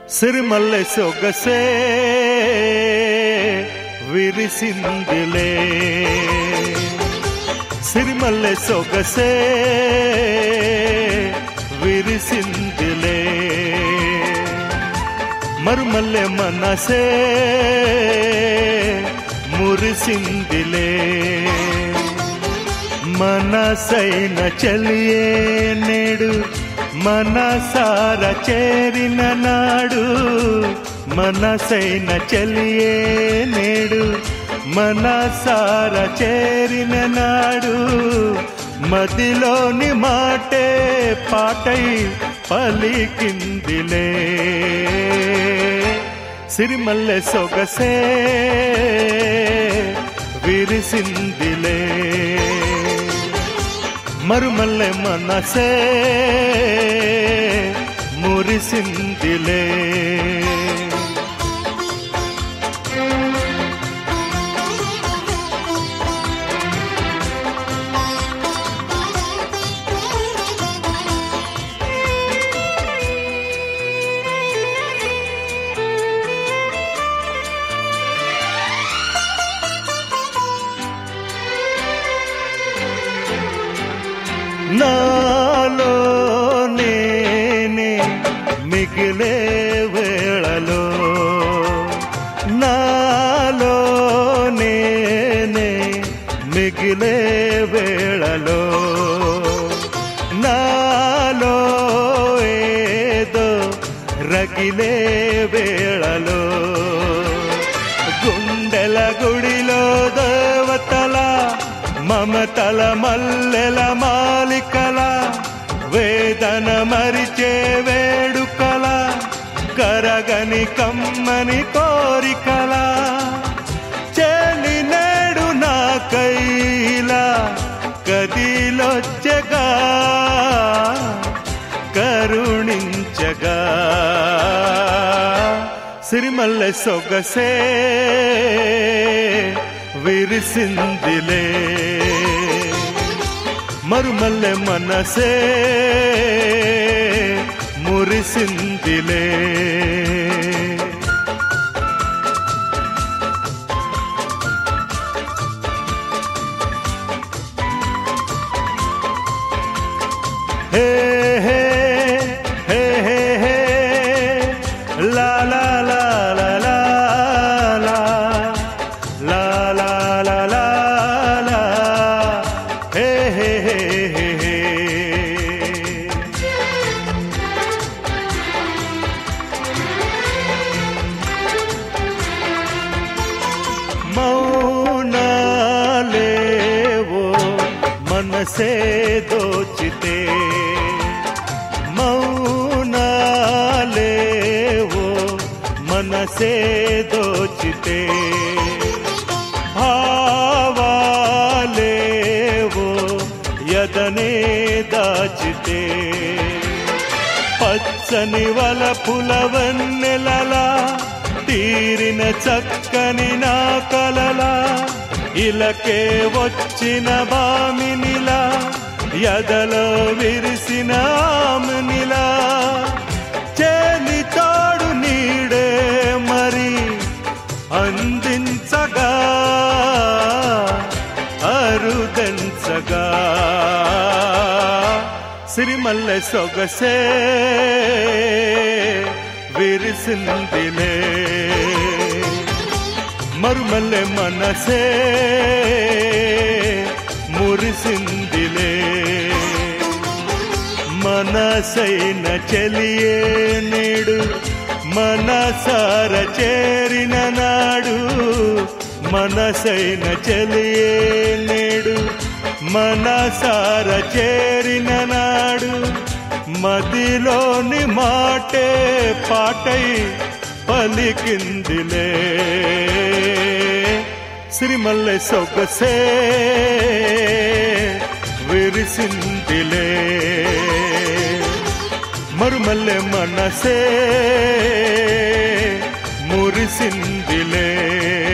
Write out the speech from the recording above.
సిరిమల్లె సొగసే విరిసిందిలే సిరిమల్లె సొగసే విరిసిందిలే మరుమల్లె మనసే మురిసిందిలే మనసైన చలియే నేడు మనసార చేరిన నాడు మనసైన చలియే నేడు మనసార చేరిన నాడు మదిలోని మాటే పాటై పలికిందిలే సిరిమల్లె సొగసే విరిసిందిలే మరుమల్లె మనసే మురిసిందిలే నాలో నేనే మిగిలే వేళలో నాలో నేనే మిగిలే వేళలో నాలో ఏదో రగిలే వేళలో గుండెల గుడిలో దేవతల మమతల మల్లెల మాలికల వేదన మరిచే వేడుకల కరగని కమ్మని కోరికల చెలి నేడు నా కైలా కదిలొచ్చగా కరుణించగా సిరిమల్లె సొగసే విరిసిందిలే మరుమల్లె మనసే మురిసిందిలే హే హే హే హే హే లా లా లా లా లా లా లా లా లా లా లా హే హే హే హే హే మౌనాలేవో మనసే దోచితే మౌనాలేవో మనసే దోచితే భావాలేవో యదనే దాచితే పచ్చని వల పులవన్నెలలా తీరిన చక్కని నా కలలా ఇలకే వచ్చిన బామినిలా ఎదలో విరిసిన ఆమెనిలా చేని తాడు నీడే మరి అందించగా అరుదెంచగా సిరిమల్లె సొగసే విరిసిందిలే మరుమల్లె మనసే మురిసిందిలే మనసైన చెలియే నేడు మనసార చేరిన నాడు మనసైన చెలియే నేడు మనసార చేరిన నాడు మదిలోని మాటే పాటై పలికిందిలే సిరిమల్లె సొగసే విరిసిందిలే మరుమల్లె మనసే మురిసిందిలే